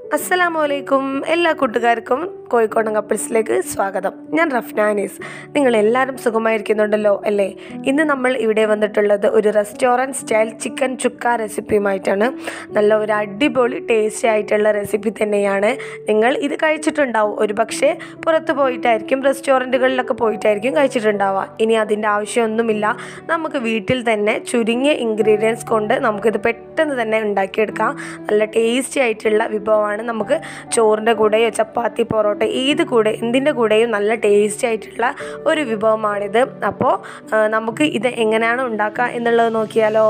അസ്സലാമു അലൈക്കും എല്ലാ കൂട്ടുകാർക്കും കോഴിക്കോടൻ കപ്പിൾസിലേക്ക് സ്വാഗതം ഞാൻ റഫ്നാനീസ് നിങ്ങൾ എല്ലാവരും സുഖമായിരിക്കുന്നുണ്ടല്ലോ അല്ലേ ഇന്ന് നമ്മൾ ഇവിടെ വന്നിട്ടുള്ളത് ഒരു റെസ്റ്റോറൻറ്റ് സ്റ്റൈൽ ചിക്കൻ ചുക്ക റെസിപ്പിയുമായിട്ടാണ് നല്ല ഒരു അടിപൊളി ടേസ്റ്റി ആയിട്ടുള്ള റെസിപ്പി തന്നെയാണ് നിങ്ങൾ ഇത് കഴിച്ചിട്ടുണ്ടാവും ഒരു പക്ഷേ പുറത്ത് പോയിട്ടായിരിക്കും റെസ്റ്റോറൻറ്റുകളിലൊക്കെ പോയിട്ടായിരിക്കും കഴിച്ചിട്ടുണ്ടാവുക ഇനി അതിൻ്റെ ആവശ്യമൊന്നുമില്ല നമുക്ക് വീട്ടിൽ തന്നെ ചുരുങ്ങിയ ഇൻഗ്രീഡിയൻസ് കൊണ്ട് നമുക്കിത് പെട്ടെന്ന് തന്നെ ഉണ്ടാക്കിയെടുക്കാം നല്ല ടേസ്റ്റി ആയിട്ടുള്ള വിഭവമാണ് നമുക്ക് ചോറിൻ്റെ കൂടെയോ ചപ്പാത്തി പൊറോട്ട ഏത് കൂടെ എന്തിൻ്റെ കൂടെയും നല്ല ടേസ്റ്റി ആയിട്ടുള്ള ഒരു വിഭവമാണിത് അപ്പോൾ ആ, നമുക്ക് ഇത് എങ്ങനെയാണ് ഉണ്ടാക്കുക എന്നുള്ളത് നോക്കിയാലോ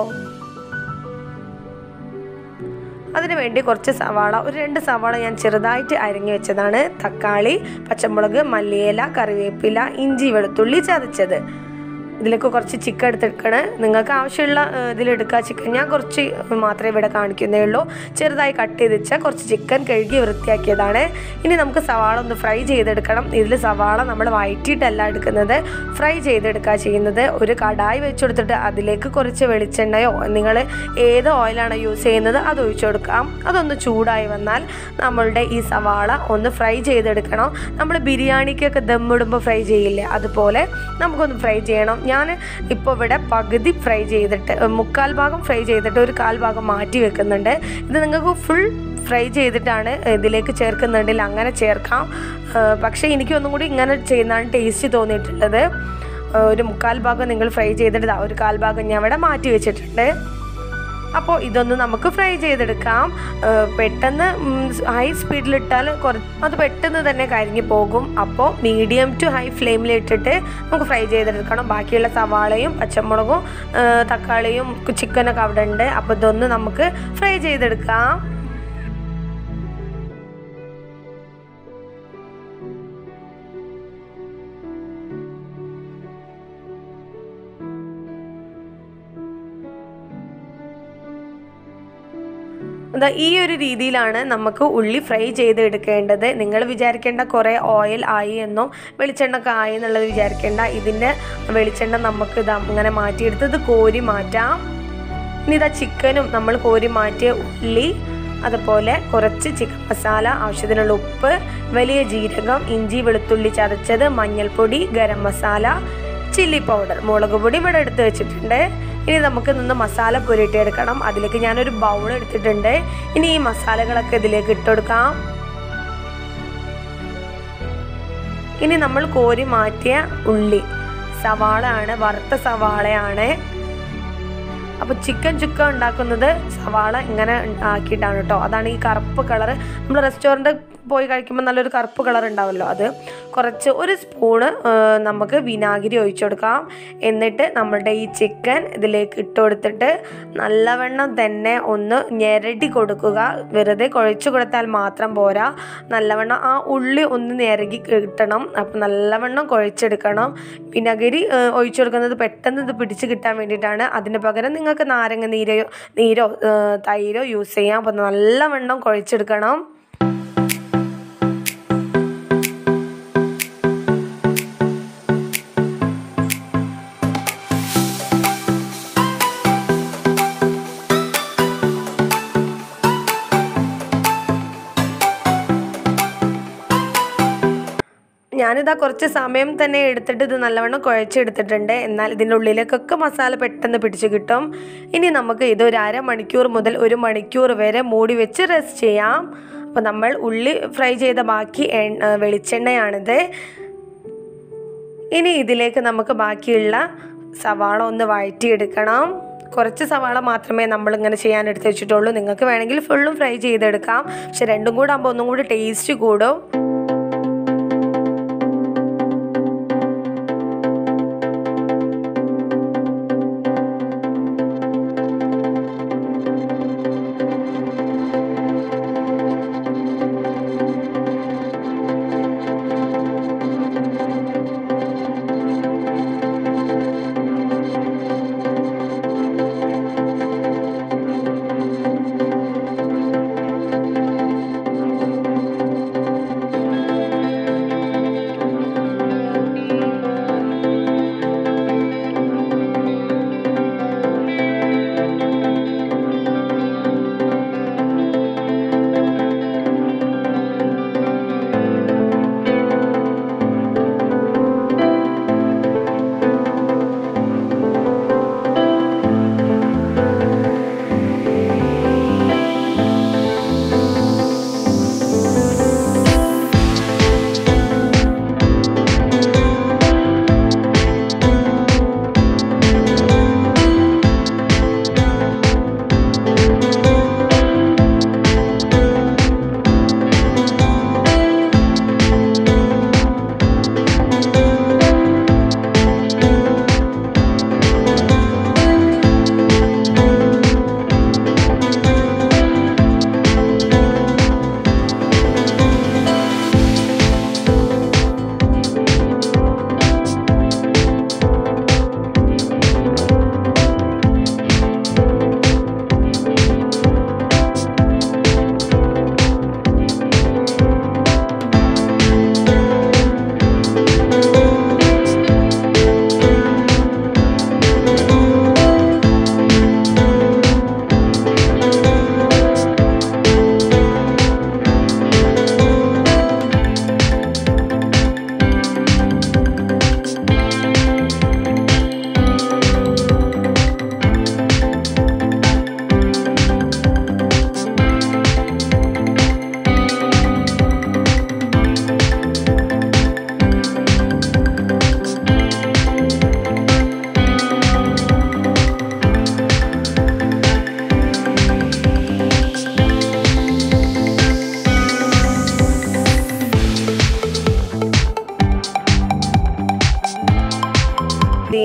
അതിന് വേണ്ടി കുറച്ച് സവാള ഒരു രണ്ട് സവാള ഞാൻ ചെറുതായിട്ട് അരിഞ്ഞു വെച്ചതാണ് തക്കാളി പച്ചമുളക് മല്ലിയില കറിവേപ്പില ഇഞ്ചി വെളുത്തുള്ളി ചതച്ചത് ഇതിലേക്ക് കുറച്ച് ചിക്കൻ എടുത്തെടുക്കണേ നിങ്ങൾക്ക് ആവശ്യമുള്ള ഏഹ്, ഇതിലെടുക്കുക ചിക്കൻ ഞാൻ കുറച്ച് മാത്രമേ ഇവിടെ കാണിക്കുന്നേ ഉള്ളൂ ചെറുതായി കട്ട് ചെയ്ത് വെച്ചാൽ കുറച്ച് ചിക്കൻ കഴുകി വൃത്തിയാക്കിയതാണ് ഇനി നമുക്ക് സവാള ഒന്ന് ഫ്രൈ ചെയ്തെടുക്കണം ഇതിൽ സവാള നമ്മൾ വഴറ്റിയിട്ടല്ല എടുക്കുന്നത് ഫ്രൈ ചെയ്തെടുക്കുക ചെയ്യുന്നത് ഒരു കടായി വെച്ച് കൊടുത്തിട്ട് അതിലേക്ക് കുറച്ച് വെളിച്ചെണ്ണയോ നിങ്ങൾ ഏത് ഓയിലാണോ യൂസ് ചെയ്യുന്നത് അത് ഒഴിച്ചു കൊടുക്കാം അതൊന്ന് ചൂടായി വന്നാൽ നമ്മളുടെ ഈ സവാള ഒന്ന് ഫ്രൈ ചെയ്തെടുക്കണം നമ്മൾ ബിരിയാണിക്കൊക്കെ ദമ്മിടുമ്പോൾ ഫ്രൈ ചെയ്യില്ലേ അതുപോലെ നമുക്കൊന്ന് ഫ്രൈ ചെയ്യണം ഞാൻ ഇപ്പോൾ ഇവിടെ പകുതി ഫ്രൈ ചെയ്തിട്ട് ഏ, മുക്കാൽ ഭാഗം ഫ്രൈ ചെയ്തിട്ട് ഒരു കാൽ ഭാഗം മാറ്റി വെക്കുന്നുണ്ട് ഇത് നിങ്ങൾക്ക് ഫുൾ ഫ്രൈ ചെയ്തിട്ടാണ് ഇതിലേക്ക് ചേർക്കുന്നുണ്ടെങ്കിൽ അങ്ങനെ ചേർക്കാം ഏ, പക്ഷേ എനിക്ക് ഒന്നും കൂടി ഇങ്ങനെ ചെയ്യുന്നതാണ് ടേസ്റ്റ് തോന്നിയിട്ടുള്ളത് ഏ, ഒരു മുക്കാൽ ഭാഗം നിങ്ങൾ ഫ്രൈ ചെയ്തിട്ട് ദാ ഒരു കാൽ ഭാഗം ഞാൻ ഇവിടെ മാറ്റി വെച്ചിട്ടുണ്ട് അപ്പോൾ ഇതൊന്ന് നമുക്ക് ഫ്രൈ ചെയ്തെടുക്കാം ഏഹ് പെട്ടെന്ന് ഹൈ സ്പീഡിലിട്ടാൽ കുറച്ച് അത് പെട്ടെന്ന് തന്നെ കരിഞ്ഞു പോകും അപ്പോൾ മീഡിയം ടു ഹൈ ഫ്ലെയിമിൽ ഇട്ടിട്ട് നമുക്ക് ഫ്രൈ ചെയ്തെടുക്കണം ബാക്കിയുള്ള സവാളയും പച്ചമുളകും ഏഹ് തക്കാളിയും ചിക്കനൊക്കെ അവിടെ ഉണ്ട് അപ്പോൾ ഇതൊന്ന് നമുക്ക് ഫ്രൈ ചെയ്തെടുക്കാം ദാ ഈ ഒരു രീതിയിലാണ് നമുക്ക് ഉള്ളി ഫ്രൈ ചെയ്ത് എടുക്കേണ്ടത് നിങ്ങൾ വിചാരിക്കേണ്ട കുറേ ഓയിൽ ആയി എന്നോ വെളിച്ചെണ്ണൊക്കെ ആയി എന്നുള്ളത് വിചാരിക്കേണ്ട ഇതിൻ്റെ വെളിച്ചെണ്ണ നമുക്ക് ഇത് അങ്ങനെ മാറ്റിയെടുത്ത് ഇത് കോരി മാറ്റാം ഇനി ഇതാ ചിക്കനും നമ്മൾ കോരി മാറ്റിയ ഉള്ളി അതുപോലെ കുറച്ച് ചിക്കൻ മസാല ആവശ്യത്തിനുള്ള ഉപ്പ് വലിയ ജീരകം ഇഞ്ചി വെളുത്തുള്ളി ചതച്ചത് മഞ്ഞൾപ്പൊടി ഗരം മസാല ചില്ലി പൗഡർ മുളക് പൊടി ഇവിടെ എടുത്ത് വെച്ചിട്ടുണ്ട് ഇനി നമുക്ക് നിന്ന് മസാല പുരട്ടിയെടുക്കണം അതിലേക്ക് ഞാനൊരു ബൗൾ എടുത്തിട്ടുണ്ട് ഇനി ഈ മസാലകളൊക്കെ ഇതിലേക്ക് ഇട്ടുകൊടുക്കാം ഇനി നമ്മൾ കോരി മാറ്റിയ ഉള്ളി സവാള ആണ് വറുത്ത സവാളയാണ് അപ്പോൾ ചിക്കൻ ചുക്ക ഉണ്ടാക്കുന്നത് സവാള ഇങ്ങനെ ആക്കിയിട്ടാണ് കേട്ടോ അതാണ് ഈ കറുപ്പ് കളർ നമ്മൾ റെസ്റ്റോറൻറ്റ് പോയി കഴിക്കുമ്പോൾ നല്ലൊരു കറുപ്പ് കളർ ഉണ്ടാവുമല്ലോ അത് കുറച്ച് ഒരു സ്പൂണ് ആ, നമുക്ക് വിനാഗിരി ഒഴിച്ചു കൊടുക്കാം എന്നിട്ട് നമ്മളുടെ ഈ ചിക്കൻ ഇതിലേക്ക് ഇട്ട് കൊടുത്തിട്ട് നല്ലവണ്ണം തന്നെ ഒന്ന് ഞെരടി കൊടുക്കുക വെറുതെ കുഴച്ച് കൊടുത്താൽ മാത്രം പോരാ നല്ലവണ്ണം ആ ഉള്ളി ഒന്ന് ഞെരകി കിട്ടണം അപ്പം നല്ലവണ്ണം കുഴച്ചെടുക്കണം വിനാഗിരി ആ, ഒഴിച്ചു കൊടുക്കുന്നത് പെട്ടെന്ന് ഇത് പിടിച്ച് കിട്ടാൻ വേണ്ടിയിട്ടാണ് അതിന് പകരം നിങ്ങൾക്ക് നാരങ്ങ നീരയോ നീരോ ആ, തൈരോ യൂസ് ചെയ്യാം അപ്പം നല്ലവണ്ണം കുഴച്ചെടുക്കണം ഞാനിതാ കുറച്ച് സമയം തന്നെ എടുത്തിട്ട് ഇത് നല്ലവണ്ണം കുഴച്ചെടുത്തിട്ടുണ്ട് എന്നാൽ ഇതിൻ്റെ ഉള്ളിലേക്കൊക്കെ മസാല പെട്ടെന്ന് പിടിച്ച് കിട്ടും ഇനി നമുക്ക് ഇത് ഒരു അരമണിക്കൂർ മുതൽ ഒരു മണിക്കൂർ വരെ മൂടി വെച്ച് റെസ്റ്റ് ചെയ്യാം അപ്പോൾ നമ്മൾ ഉള്ളി ഫ്രൈ ചെയ്ത ബാക്കി എണ്ണ വെളിച്ചെണ്ണയാണിത് ഇനി ഇതിലേക്ക് നമുക്ക് ബാക്കിയുള്ള സവാള ഒന്ന് വഴറ്റിയെടുക്കണം കുറച്ച് സവാള മാത്രമേ നമ്മൾ ഇങ്ങനെ ചെയ്യാൻ എടുത്ത് വെച്ചിട്ടുള്ളൂ നിങ്ങൾക്ക് വേണമെങ്കിൽ ഫുള്ളും ഫ്രൈ ചെയ്തെടുക്കാം പക്ഷെ രണ്ടും കൂടെ ആകുമ്പോൾ ഒന്നും കൂടി ടേസ്റ്റ് കൂടും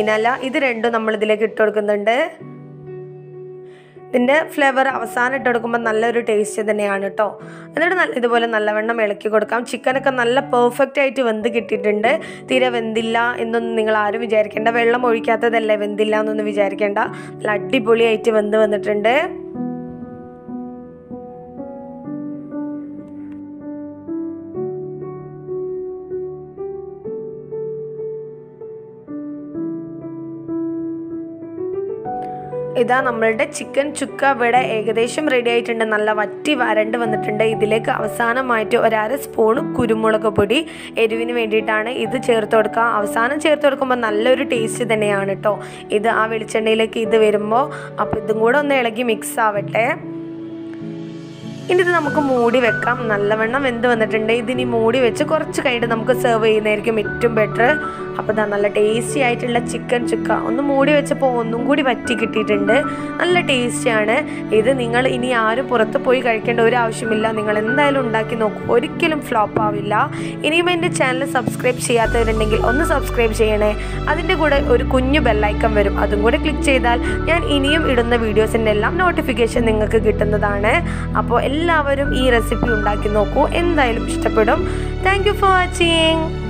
പുതിനല ഇത് രണ്ടും നമ്മൾ ഇതിലേക്ക് ഇട്ട് കൊടുക്കുന്നുണ്ട് ഇതിൻ്റെ ഫ്ലേവർ അവസാനം ഇട്ട് കൊടുക്കുമ്പോൾ നല്ലൊരു ടേസ്റ്റ് തന്നെയാണ് കേട്ടോ എന്നിട്ട് നല്ല ഇതുപോലെ നല്ലവണ്ണം ഇളക്കി കൊടുക്കാം ചിക്കനൊക്കെ നല്ല പെർഫെക്റ്റ് ആയിട്ട് വെന്ത് കിട്ടിയിട്ടുണ്ട് തീരെ വെന്തില്ല എന്നൊന്നും നിങ്ങൾ ആരും വിചാരിക്കേണ്ട വെള്ളം ഒഴിക്കാത്തതല്ലേ വെന്തില്ല എന്നൊന്നും വിചാരിക്കേണ്ട നല്ല അടിപൊളിയായിട്ട് വെന്ത് വന്നിട്ടുണ്ട് ഇതാ നമ്മളുടെ ചിക്കൻ ചുക്ക ഇവിടെ ഏകദേശം റെഡി ആയിട്ടുണ്ട് നല്ല വറ്റി വരണ്ട് വന്നിട്ടുണ്ട് ഇതിലേക്ക് അവസാനമായിട്ട് ഒരര സ്പൂൺ കുരുമുളക് പൊടി എരിവിന് വേണ്ടിയിട്ടാണ് ഇത് ചേർത്ത് കൊടുക്കുക അവസാനം ചേർത്ത് കൊടുക്കുമ്പോൾ നല്ലൊരു ടേസ്റ്റ് തന്നെയാണ് കേട്ടോ ഇത് ആ വെളിച്ചെണ്ണയിലേക്ക് ഇത് വരുമ്പോൾ അപ്പോൾ ഇതും കൂടെ ഒന്ന് ഇളകി മിക്സ് ആവട്ടെ ഇനി ഇത് നമുക്ക് മൂടി വെക്കാം നല്ലവണ്ണം വെന്ത് വന്നിട്ടുണ്ട് ഇതിനി മൂടി വെച്ച് കുറച്ച് കഴിഞ്ഞിട്ട് നമുക്ക് സെർവ് ചെയ്യുന്നതായിരിക്കും ഏറ്റവും ബെറ്റർ അപ്പോൾ ഇതാ നല്ല ടേസ്റ്റി ആയിട്ടുള്ള ചിക്കൻ ചുക്ക ഒന്ന് മൂടി വെച്ചപ്പോൾ ഒന്നും കൂടി വറ്റി കിട്ടിയിട്ടുണ്ട് നല്ല ടേസ്റ്റിയാണ് ഇത് നിങ്ങൾ ഇനി ആരും പുറത്ത് പോയി കഴിക്കേണ്ട ഒരു ആവശ്യമില്ല നിങ്ങൾ എന്തായാലും ഉണ്ടാക്കി നോക്കൂ ഒരിക്കലും ഫ്ലോപ്പ് ആവില്ല ഇനിയും എൻ്റെ ചാനൽ സബ്സ്ക്രൈബ് ചെയ്യാത്തവരുണ്ടെങ്കിൽ ഒന്ന് സബ്സ്ക്രൈബ് ചെയ്യണേ അതിൻ്റെ കൂടെ ഒരു കുഞ്ഞു ബെല്ലൈക്കൺ വരും അതും കൂടെ ക്ലിക്ക് ചെയ്താൽ ഞാൻ ഇനിയും ഇടുന്ന വീഡിയോസിൻ്റെ എല്ലാം നോട്ടിഫിക്കേഷൻ നിങ്ങൾക്ക് കിട്ടുന്നതാണ് അപ്പോൾ എല്ലാവരും ഈ റെസിപ്പി ഉണ്ടാക്കി നോക്കൂ എന്തായാലും ഇഷ്ടപ്പെടും താങ്ക് യു ഫോർ വാച്ചിങ്